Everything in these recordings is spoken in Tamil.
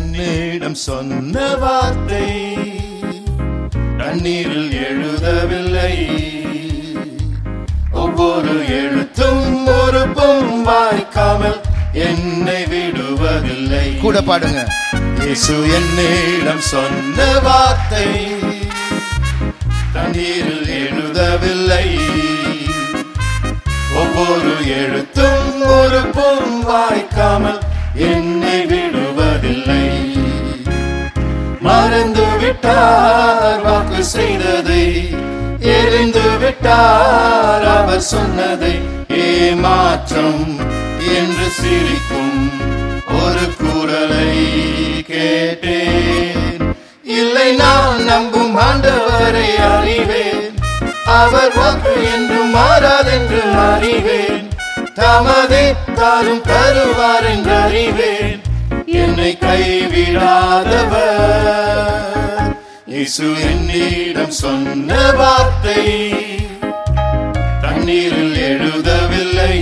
என்னிடம் சொன்ன வார்த்தை தண்ணீரில் எழுதவில்லை ஒவ்வொரு எழுத்தும் ஒரு பொம் வாய்க்காமல் என்னை விடுவதில்லை கூட பாடுங்க இயேசு என்னிடம் சொன்ன வார்த்தை தண்ணீரில் எழுதவில்லை ஒவ்வொரு எழுத்தும் ஒரு பொம் வாய்க்காமல் என்னை விடுவதில்லை மறந்து விட்டார் வாக்கு செய்ததை எரிந்து விட்டார் அவர் சொன்னதை ஏமாற்றம் என்று சிரிக்கும் ஒரு குரலை கேட்டேன் இல்லை நான் நம்பும் ஆண்டவரை அறிவேன் அவர் வாக்கு என்று மாறாதென்று அறிவேன் தமதே தாரும் தருவார் என்று அறிவேன் என்னை கைவிடாதவர் இயேசு என்னிடம் சொன்ன வார்த்தை தண்ணீரில் எழுதவில்லை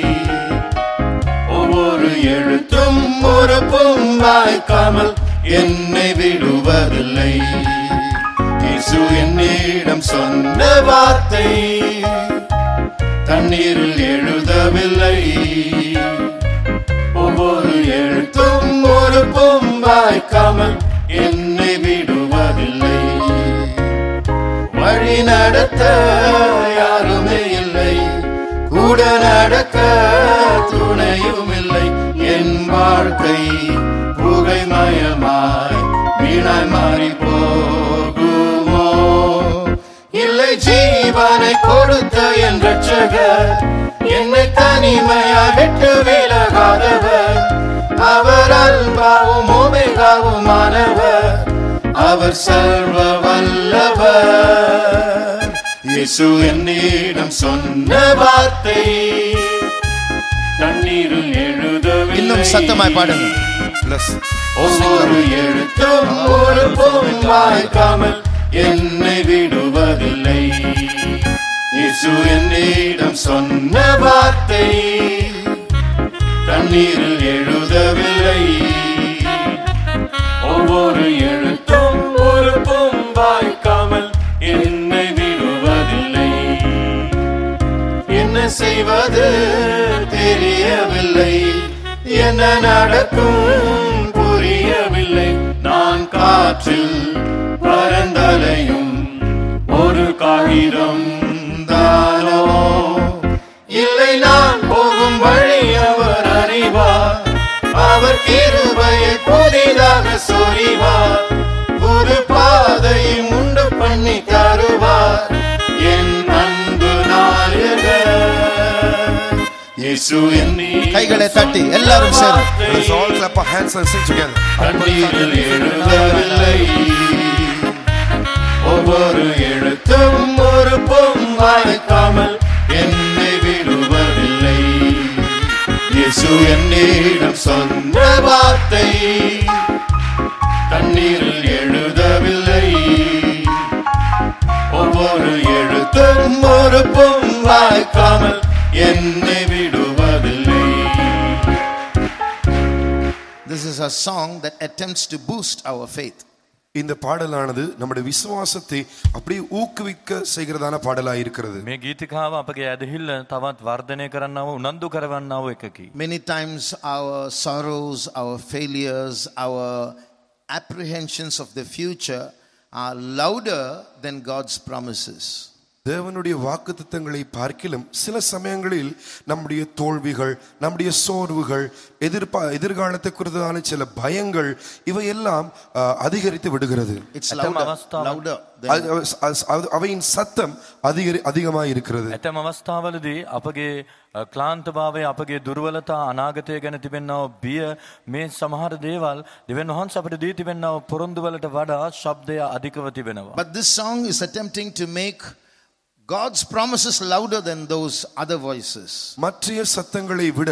ஒவ்வொரு எழுத்தும் ஒரு பொம் வாய்க்காமல் என்னை விடுவதில்லை இயேசு என்னிடம் சொன்ன வார்த்தை தண்ணீரில் எழுதவில்லை ஒவ்வொரு எழுத்தும் ஒரு பொம் வாய்க்காமல் என்னை விடுவதில்லை வழி நடத்த யாருமே இல்லை கூட நடக்க துணையும் இல்லை என் வாழ்க்கை புகைமயமாய் வீணாய் மாறி போகுமோ இல்லை ஜீவனை கொடுத்த என் ரட்சகர் என்னை தனிமையாய் விட்டு விலகாதவர் அவர் அல்பாவும் ஓமேகாவுமானவர் அவர் சர்வ வல்லவர் இயேசு என்னிடம் சொன்ன வார்த்தை தண்ணீரில் எழுதவில்லை இன்னும் சத்தமாய் பாடுங்க Bless. ஒவ்வொரு எழுத்தும் ஒரு பொம் வாய்க்காமல் என்னை விடுவதில்லை இயேசு என்னிடம் சொன்ன வார்த்தை தண்ணீரில் எழுதவில்லை ஒவ்வொரு எழுத்தும் ஒரு பொம் வாய்க்காமல் என்னை விடுவதில்லை என்ன செய்வது தெரியவில்லை என்ன நடக்கும் புரியவில்லை நான் காற்றில் பரந்தலையும் ஒரு காகிதம் தானோ இல்லை நான் போகும் வழி அவர் அறிவார் அவர் கிருபையை புதிதாக சொறிவார் ஒரு பாதையும் உண்டு பண்ணி தருவார் என் அன்பு நாயகர் இயேசு என்னை கைகளை தட்டி எல்லாரும் சேர்ந்து Let's all clap our hands and sing together. கண்ணீரில் எழுதவில்லை ஒவ்வொரு எழுத்தும் ஒரு பொம் வாய்க்காமல் என்னை விடுவதில்லை இயேசு என்னிடம் சொன்ன வார்த்தை தண்ணீரில் எழுதவில்லை ஒவ்வொரு எழுத்தும் ஒரு பொம் வாய்க்காமல் என்னை விடுவதில்லை This is a song that attempts to boost our faith. இந்த பாடலானது நம்முடைய விசுவாசத்தை அப்படியே ஊக்குவிக்க செய்கிறதான பாடலாய் இருக்கிறது මේ ගීතිකාව අපගේ ඇදහිල්ල තවත් වර්ධනය කරන්නව උනන්දු කරවන්නව එකකි. Many times our sorrows, our failures, our apprehensions of the future are louder than God's promises. தேவனுடைய வாக்குத்தத்தங்களை பார்க்கிலும் சில சமயங்களில் நம்முடைய தோல்விகள் நம்முடைய சோர்வுகள் எதிர்பா எதிர்காலத்தை குறித்ததான சில பயங்கள் இவையெல்லாம் அஹ், அதிகரித்து விடுகிறது It's Atam louder, avasthawa- louder அது- than அது- அது- அவையின் சத்தம் அதிகரி அதிகமாக இருக்கிறது ඇතැම් අවස්ථාවලදී අපගේ අ, ක්ලාන්තභාවය අපගේ දුර්වලතා අනාගතය ගැන තිබෙන්නව බිය මේ සමහර දේවල් දෙවන් වහන්ස අපට දී තිබෙන්නව පොරොන්දුවලට වඩා ශබ්දය අධිකව තිබෙනවා. But this song is attempting to make God's promises louder than those other voices. மற்றைய சத்தங்களை விட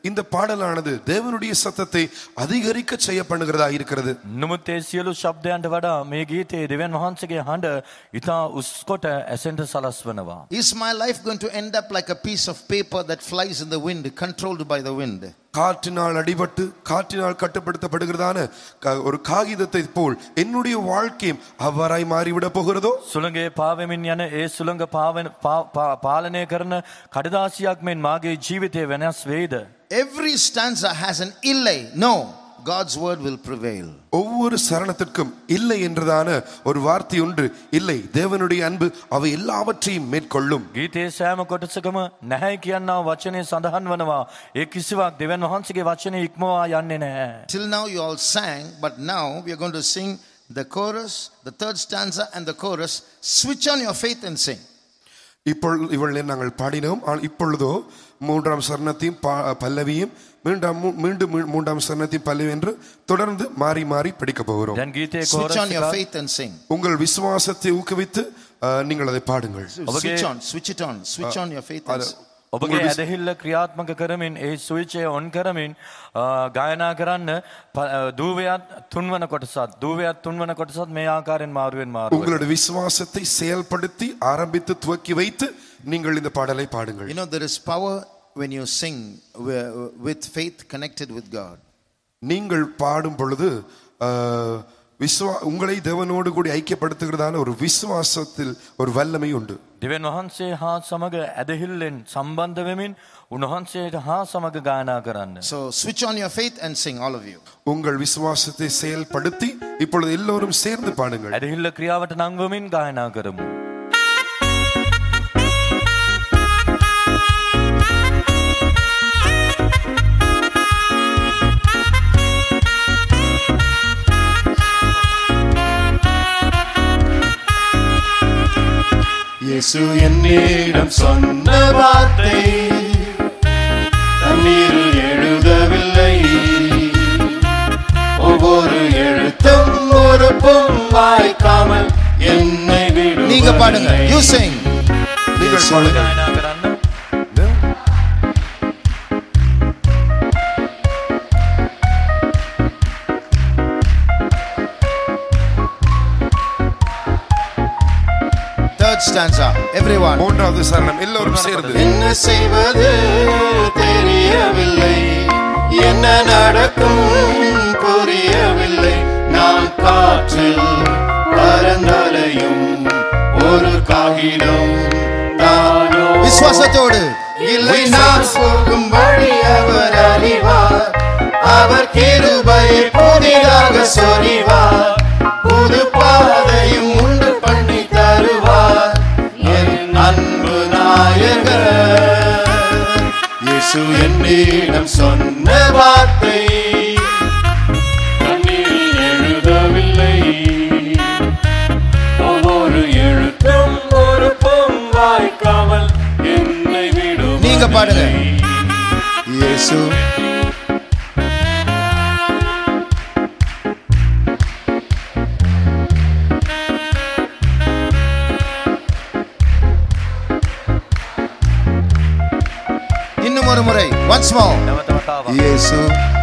இந்த பாடலானது தேவனுடைய சத்தத்தை அதிகரிக்க செய்ய பண்ணுகிறதா இருக்கிறது නමුත් ඒ සියලු ශබ්දයන්ට වඩා මේ ගීතයේ දෙවන් වහන්සේගේ හඬ ඉතා උස්කොට ඇසෙන්ට සලස්වනවා. Is my life going to end up like a piece of paper that flies in the wind, controlled by the wind? காற்றினால் அடிபட்டு காற்றினால் கட்டுப்படுத்தப்படுகிறதான க- ஒரு காகிதத்தை போல் என்னுடைய வாழ்க்கையும் அவ்வாறாய் மாறிவிட போகிறதோ සුළගේ පාවමින් යන ඒ සුළඟ පාවෙන පා- පා- පාලනය කරන කඩදාසියක් මෙන් මාගේ ජීවිතය වෙනස් වෙයිද. Every stanza has an illay. No, God's word will prevail. ஒவ்வொரு சரணத்திற்கும் இல்லை என்றதான ஒரு வார்த்தை உண்டு இல்லை தேவனுடைய அன்பு அவை எல்லாவற்றையும் மேற்கொள்ளும் ගීතයේ සෑම කොටසකම නැහැ කියන්නාව වචනය සඳහන් වනවා. ඒ කිසිවක් දෙවන් වහන්සගේ වචනය ඉක්මවා යන්නේ නැහැ. Till now you all sang, but now we are going to sing the chorus, the third stanza, and the chorus. Switch on your faith and sing. இப்பொழுது இவளை நாங்கள் பாடினோம் ஆனால் இப்பொழுதோ மூன்றாம் சரணத்தையும் பா- பல்லவியும் மீண்டும் மூ- மீண்டும் மீ- மூன்றாம் சரணத்தையும் பல்லவி என்று தொடர்ந்து மாறி மாறி படிக்க போகிறோம் දැන් ගීතයේ Switch on your chorus faith and sing. உங்கள் விசுவாசத்தை ஊக்குவித்து அஹ், நீங்கள் அதை பாடுங்கள் Switch on, switch it on, switch on your faith and அது- sing. ඔබගේ ඇදහිල්ල ක්‍රියාත්මක කරමින් ඒ සුවිචය ඔන් කරමින් අ, ගායනා කරන්න ප- අ, දූවයත් තුන්වන කොටසත් දූවයත් තුන්වන කොටසත් මේ ආකාරයෙන් මාරුවෙන් මාරුව. உங்களுடைய விசுவாசத்தை செயல்படுத்தி ஆரம்பித்து துவக்கி வைத்து நீங்கள் இந்த பாடலை பாடுங்கள் You know, there is power when you sing wi- with faith connected with God. நீங்கள் பாடும் பொழுது அஹ், விசுவா உங்களை தேவனோடு கூடி ஐக்கியப்படுத்துகிறதான ஒரு விசுவாசத்தில் ஒரு வல்லமை உண்டு දෙවන් වහන්සේ හා සමග ඇදහිල්ලෙන් සම්බන්ධ වෙමින් උන්වහන්සේට හා සමග ගායනා කරන්න. So switch on your faith and sing, all of you. உங்கள் விசுவாசத்தை செயல்படுத்தி இப்பொழுது எல்லோரும் சேர்ந்து பாடுங்கள் ඇදහිල්ල ක්‍රියාවට නංවමින් ගායනා කරමු. இயேசு என்னிடம் சொன்ன வார்த்தை தண்ணீரில் எழுதவில்லை ஒவ்வொரு எழுத்தும் ஒரு வாய்க்காமல் என்னை விடு நீங்க பாடுங்க. You sing. நீங்கள் பாடுங்கள் ගායනා කරන්න. Third stanza, everyone. மூன்றாவது சரணம் எல்லோரும் சேர்ந்து என்ன செய்வது தெரியவில்லை என்ன நடக்கும் புரியவில்லை நான் காற்றில் பறந்தலையும் ஒரு காகிதம் தானோ விசுவாசத்தோடு இல்லை நான் போகும் வழி அவர் அறிவார் அவர் கிருபையை புதிதாக சொறிவார் புது பாதையும் உண்டு பண்ணி தருவார் என் அன்பு நாயகர் இயேசு என்னிடம் சொன்ன வார்த்தை கண்ணில் எழுதவில்லை ஒவ்வொரு எழுத்தும் ஒரு பொங்காய்க்காமல் என்னை விடும் நீங்க பாடுங்க. இயேசு இன்னும் ஒரு முறை once more නැවත වතාවක්. இயேசு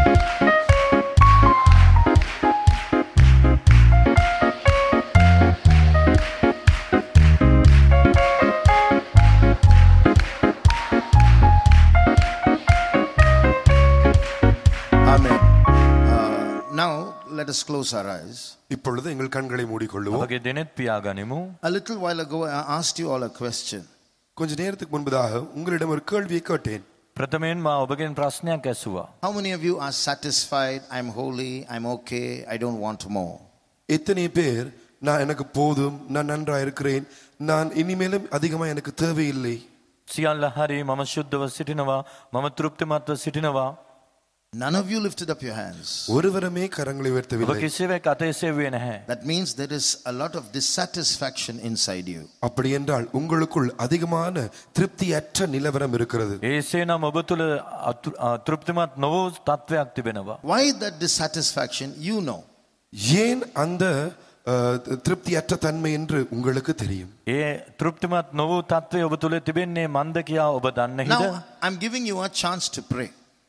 Amen. Uh, now let us close our eyes. இப்பொழுது எங்கள் கண்களை மூடிக்கொள்ளுவோம் අපගේ දෙනෙත් පියාගනිමු. A little while ago, I asked you all a question. கொஞ்ச நேரத்துக்கு முன்பதாக உங்களிடம் ஒரு கேள்வியை கேட்டேன் ප්‍රථමයෙන් මා ඔබගෙන් ප්‍රශ්නයක් ඇසුවා. How many of you are satisfied? I'm holy, I'm okay, I don't want more. எத்தனை பேர் நான் எனக்கு போதும் நான் நன்றா இருக்கிறேன் நான் இனிமேலும் அதிகமா எனக்கு தேவையில்லை සියල්ල හරි මම ශුද්ධව සිටිනවා මම තෘප්තිමත්ව සිටිනවා. None of you lifted up your hands. ஒருவரமே கரங்களை ඔබ உயர்த்தவில்லை කිසිවෙක් අතේසෙව්වේ නැහැ. That means there is a lot of dissatisfaction inside you. அப்படி என்றால் உங்களுக்குள் அதிகமான திருப்தியற்ற நிலவரம் இருக்கிறது ඒසේනම් ඔබ තුළ අතු- අ, තෘප්තිමත් නොවූ තත්ත්වයක් තිබෙනවා. Why that dissatisfaction? You know. ஏன் அந்த அஹ், திருப்தியற்ற தன்மை என்று உங்களுக்கு தெரியும் ඒ තෘප්තිමත් නොවූ තත්ත්වය ඔබ තුළ තිබෙන්නේ මන්ද කියා ඔබ දන්න හිද. Now, I'm giving you a chance to pray.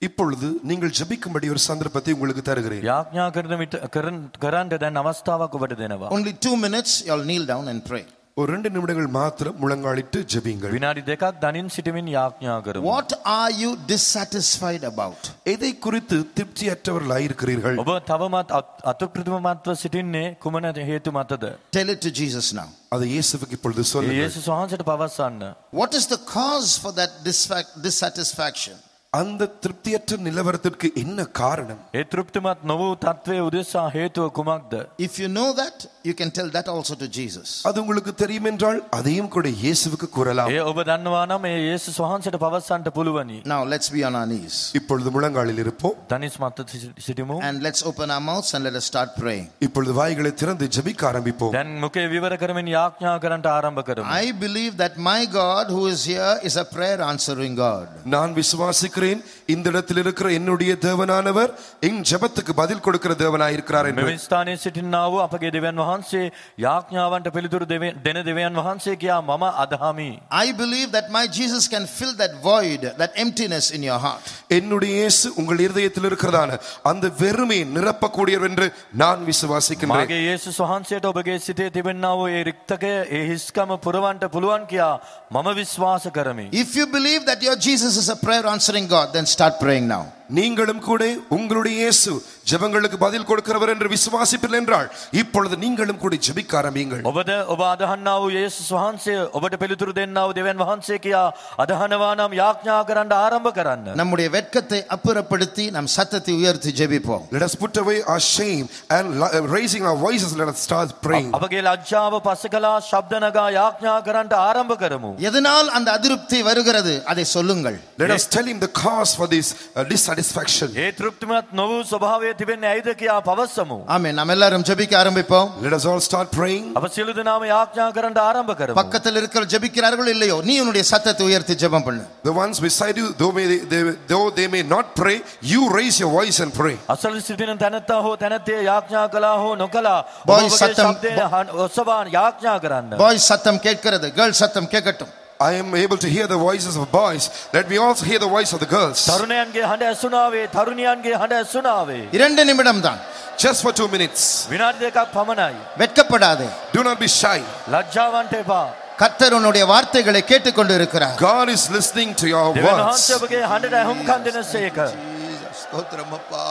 இப்பொழுது நீங்கள் ஜெபிக்கும்படி ஒரு சந்தர்ப்பத்தை உங்களுக்கு தருகிறேன் යාඥා කරන විට කරන්- කරන්ට දැන් අවස්ථාවක් ඔබට දෙනවා. Only two minutes, you'll kneel down and pray. ஒரு ரெண்டு நிமிடங்கள் மாத்திரம் முழங்காலிட்டு ஜெபிங்கள் විනාඩි දෙකක් දනින් සිටමින් යාඥා කරමු. What are you dissatisfied about? எதை குறித்து திருப்தியற்றவர்களாய் இருக்கிறீர்கள் ඔබ තවමත් අතුප්‍රතිමත්ව සිටින්නේ කුමන හේතු මතද. Tell it to Jesus now. அதை இயேசுவுக்கு இப்பொழுது சொல்லுங்கள் ඒසු වහන්සට පවස්සන්න. What is the cause for that disfa- dissatisfaction? அந்த திருப்தியற்ற நிலவரத்திற்கு என்ன காரணம் ඒ තෘප්තිමත් නොවූ තත්ත්වය උදෙසා හේතුව කුමක්ද. If you know that, you can tell that also to Jesus. அது உங்களுக்கு தெரியும் என்றால் அதையும் கூட இயேசுவுக்கு கூறலாம் ඒ ඔබ දන්නවා නම් ඒ ඒසු වහන්සට පවස්සන්ට පුළුවනි. Now let's be on our knees. இப்பொழுது முழங்காலில் இருப்போம் දනිස් මත්ත සිටිමු. And let's open our mouths and let us start praying. இப்பொழுது வாய்களை திறந்து ஜெபிக்க ஆரம்பிப்போம் දැන් මුකේ විවර කරමින් යාඥා කරන්ට ආරම්භ කරමු. I believe that my God who is here is a prayer answering God. நான் விசுவாசிக்கிறேன் இந்த இடத்தில் இருக்கிற என்னுடைய தேவனானவர் என் ஜெபத்துக்கு பதில் கொடுக்கிற தேவனாயிருக்கிறார் என்று මෙවැනි ස්ථානයේ සිටින්නා වූ අපගේ දෙවියන් වහන්සේ යාඥාවන්ට පිළිතුරු දෙව- දෙන දෙවියන් වහන්සේ කියා මම අදහමි. I believe that my Jesus can fill that void, that emptiness in your heart. என்னுடைய இயேசு உங்கள் இருதயத்தில் இருக்கிறதான அந்த வெறுமையை நிரப்பக்கூடியவர் என்று நான் விசுவாசிக்கின்றேன் මාගේ යේසුස් වහන්සේට ඔබගේ සිතේ තිබෙන්නා වූ ඒ රික්තකය ඒ හිස්කම පුරවන්ට පුළුවන් කියා මම විශ්වාස කරමි. If you believe that your Jesus is a prayer answering God, then start praying now. நீங்களும் கூட உங்களுடைய இயேசு ஜெபங்களுக்கு பதில் கொடுக்கிறவர் என்று விசுவாசிப்பில் என்றால் இப்பொழுது நீங்களும் கூட ஜெபிக்க ஆரம்பியுங்கள் ඔබද ඔබ අදහන්නා වූ යේසුස් වහන්සේ ඔබට පිළිතුරු දෙන්නා වූ දෙවියන් වහන්සේ කියා අදහනවා නම් යාඥා කරන්න ආරම්භ කරන්න. நம்முடைய வெட்கத்தை அப்புறப்படுத்தி நம் சத்தத்தை உயர்த்தி ஜெபிப்போம் Let us put away our shame and li- uh, raising our voices let us start praying අපගේ ලජ්ජාව පසකලා ශබ්ද නගා යාඥා කරන්නට ආරම්භ කරමු. எதனால் அந்த அதிருப்தி வருகிறது அதை சொல்லுங்கள் let us tell him the cause for this uh, dissatisfaction ඒ තෘප්තිමත් නොවූ ස්වභාවය තිබෙන්නේ ඇයිද කියා පවස්සමු. ஆமென் நாம் எல்லாரும் ஜெபிக்க ஆரம்பிப்போம் let us all start praying අප සියලු දෙනාම යාඥා කරන්නට ආරම්භ කරමු. பக்கத்தில் இருக்கிற ஜெபிக்கிறார்கள் இல்லையோ நீ உன்னுடைய சத்தத்தை உயர்த்தி ஜெபம் பண்ணு the ones beside you though may they, they, though they may not pray you raise your voice and pray අසල සිටින තැනැත්තා හෝ තැනැත්තේ යාඥා කලා හෝ නොකලා Boy, ඔබගේ සත්තම්- ශබ්දය ඔස්සවාන් යාඥා කරන්න. பாய் சத்தம் கேட்கிறது கேர்ள் சத்தம் கேட்கட்டும் I am able to hear the voices of boys. Let me also hear the voice of the girls. තරුණයන්ගේ හඬ ඇසුනාවේ තරුණියන්ගේ හඬ ඇසුනාවේ. இரண்டு நிமிடம் தான் Just for two minutes. විනාඩි දෙකක් පමණයි. வெட்கப்படாதே Do not be shy. ලජ්ජාවන්ට එපා. கர்த்தர் உன்னுடைய வார்த்தைகளை கேட்டுக்கொண்டு இருக்கிறார் God is listening to your දෙවන් words. වහන්සේ ඔබගේ හඬට ඇහුම්කන් දෙන සේක. ஸ்தோத்திரமப்பா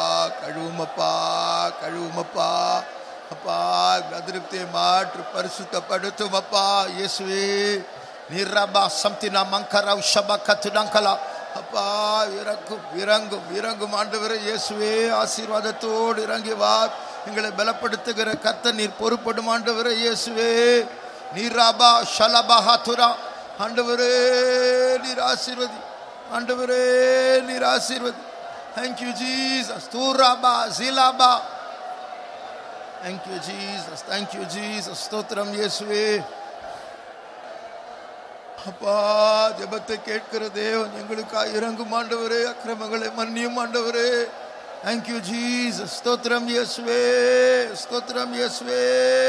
கழுவுமப்பா கழுவுமப்பா அப்பா அதிருப்தியை மாற்று பரிசுத்தப்படுத்துமப்பா இயேசுவே நிரபா சம்தினா மங்கரவ் ஷபகத்துடங்கலா அப்பா இறங்கும் இறங்கும் இறங்கும் ஆண்டவரே இயேசுவே ஆசீர்வாதத்தோடு இறங்கி வா எங்களை பலப்படுத்துகிற கர்த்தர் நீர் பொறுப்படும் ஆண்டவரே இயேசுவே நீராபா ஷலபா ஹத்துரா ஆண்டவரே நீர் ஆசீர்வதி ஆண்டவரே நீர் ஆசீர்வதி தேங்க்யூ ஜீசஸ் தூராபா ஜிலாபா தேங்க்யூ ஜீசஸ் தேங்க்யூ ஜீசஸ் ஸ்தோத்திரம் இயேசுவே அப்பா ஜெபத்தை கேட்கிற தேவன் எங்களுக்காக இறங்கும் ஆண்டவரே அக்கிரமங்களை மன்னியும் ஆண்டவரே தேங்க்யூ ஜீசஸ் ஸ்தோத்திரம் இயேசுவே ஸ்தோத்திரம் இயேசுவே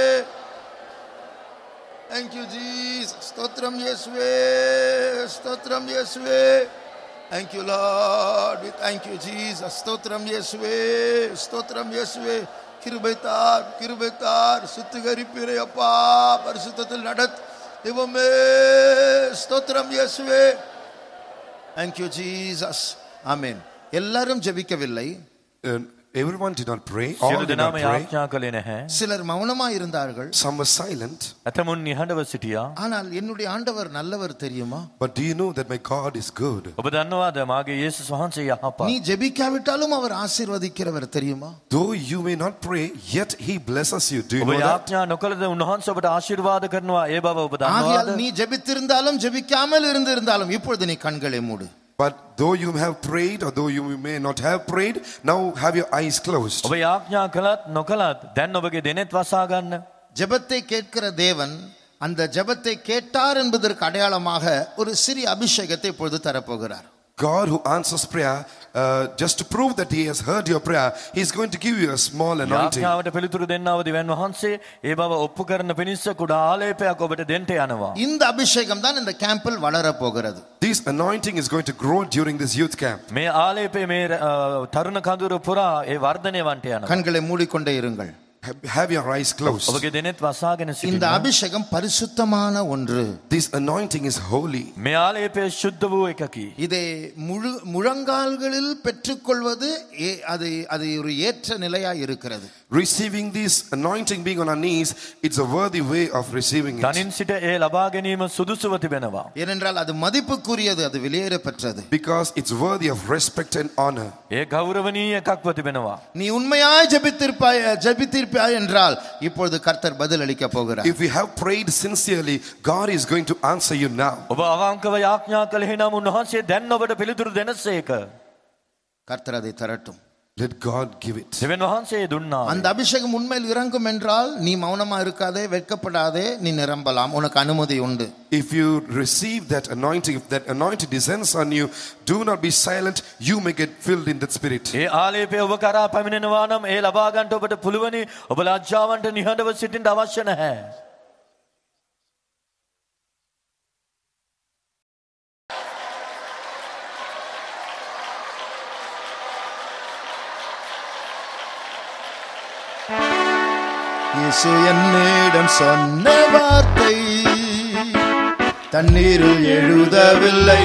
தேங்க்யூ ஜீசஸ் ஸ்தோத்திரம் இயேசுவே ஸ்தோத்திரம் இயேசுவே thank you Lord we thank you Jesus ஸ்தோத்திரம் இயேசுவே ஸ்தோத்திரம் இயேசுவே கிருபை தார் கிருபை தார் சுத்திகரிப்பீரே அப்பா பரிசுத்தத்தில் நடத் தெய்வமே ஸ்தோத்திரம் இயேசுவே தேங்க்யூ ஜீசஸ் ஆமென் எல்லாரும் ஜெபிக்கவில்லை Uh, everyone did not pray. සියලු All did not දෙනාම pray. යාඥා කළේ නැහැ. சிலர் மௌனமா இருந்தார்கள் Some were silent. ඇතමුන් නිහඬව සිටියා. ஆனால் என்னுடைய ஆண்டவர் நல்லவர் தெரியுமா But do you know that my God is good? ඔබ දන්නවාද මාගේ යේසුස් වහන්සේ යහපත්. நீ ஜெபிக்காவிட்டாலும் அவர் ஆசீர்வதிக்கிறவர் தெரியுமா Though you may not pray, yet He blesses you. Do you ඔබ know that? යාඥා නොකළද උන්වහන්සේ ඔබට ආශිර්වාද කරනවා ඒ බව ඔබ ஆகையால் දන්නවාද? நீ ஜெபித்திருந்தாலும் ஜெபிக்காமல் இருந்திருந்தாலும் இப்பொழுது நீ கண்களை மூடு But though you have prayed, or though you may not have prayed, now have your eyes closed. ඔබ යාඥා කළත් නොකළත් දැන් ඔබගේ දෙනෙත් වසා ගන්න. ஜெபத்தை கேட்கிற தேவன் அந்த ஜெபத்தை கேட்டார் என்பதற்கு அடையாளமாக ஒரு சிறிய அபிஷேகத்தை இப்பொழுது தரப்போகிறார் God who answers prayer uh, just to prove that He has heard your prayer, He's going to give you a small anointing. යාඥාවට පිළිතුරු දෙන්නව දිවන් වහන්සේ ඒ බව ඔප්පු කරන පිණිස කුඩා ආලේපයක් ඔබට දෙන්ට යනවා. இந்த அபிஷேகம் தான் இந்த கேம்பில் வளர போகிறது This anointing is going to grow during this youth camp. මේ ආලේපේ මේ අ, තරුණ කඳුර පුරා ඒ වර්ධනය වන්ට යනවා. கண்களை மூடிக்கொண்டே இருங்கள் Have- Have your eyes closed. ඔබගේ දෙනෙත් වසාගෙන இந்த සිටින්න. அபிஷேகம் பரிசுத்தமான ஒன்று This anointing is holy. මේ ආලේපය ශුද්ධ වූ එකකි. இதை முழு முழங்கால்களில் பெற்றுக்கொள்வது ஏ- அது அது ஒரு ஏற்ற நிலையா இருக்கிறது Receiving this anointing being on our knees, it's a worthy way of receiving it. තනින් සිට ඒ ලබා ගැනීම සුදුසුව තිබෙනවා. ஏனென்றால் அது மதிப்புக்குரியது அது வெளியேற பெற்றது Because it's worthy of respect and honor. ඒ ගෞරවනීය එකක්ව තිබෙනවා. நீ உண்மையாய் ஜெபித்திருப்பாய் ஜெபித்திருப்பாய் என்றால் இப்பொழுது கர்த்தர் பதில் அளிக்க போகிறார் If we have prayed sincerely, God is going to answer you now. ඔබ අවංකව යාඥා කළේ නම් උන්වහන්සේ දැන් ඔබට පිළිතුරු දෙනසේක. கர்த்தர் அதை தரட்டும் Let God give it. දෙවන් වහන්සේ දුන්නා. அந்த அபிஷேகம் உண்மையில் இறங்கும் என்றால் நீ மௌனமா இருக்காதே வெட்கப்படாதே நீ நிரம்பலாம் உனக்கு அனுமதி உண்டு If you receive that anointing, if that anointing descends on you, do not be silent. You may get filled in that spirit. ඒ ආලේපය ඔබ කරා පැමිණෙනවා නම් ඒ ලබා ගන්නට ඔබට පුළුවනි. ඔබ ලජ්ජාවන්ට නිහඬව සිටින්න අවශ්‍ය නැහැ. இயேசு என்னிடம் சொன்ன வார்த்தை தண்ணீரில் எழுதவில்லை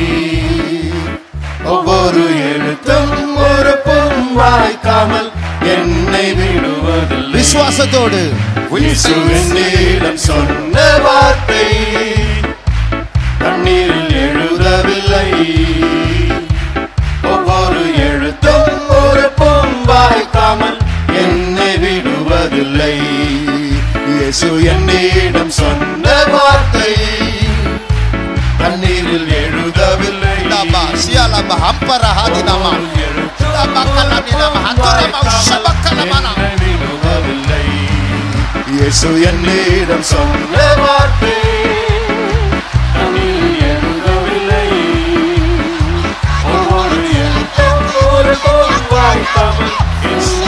ஒவ்வொரு எழுத்தும் ஒரு பொன் வாய்க்காமல் என்னை விடுவதில்லை விசுவாசத்தோடு இயேசு என்னிடம் சொன்ன வார்த்தை தண்ணீரில் எழுதவில்லை ஒவ்வொரு எழுத்தும் ஒரு பொன் வாய்க்காமல் என்னை விடுவதில்லை இயேசு என்னிடம் சொன்ன வார்த்தை தண்ணீரில் எழுதவில்லை Daba, sialaba, hampara, hadinama. Daba, kalanina, hatorama, ushabakalamana. என்னை விடுவதில்லை இயேசு என்னிடம் சொன்ன வார்த்தை தண்ணீரில் எழுதவில்லை ஒவ்வொரு எழுத்தும் ஒரு பொன் வாய்க்காமல் என்னை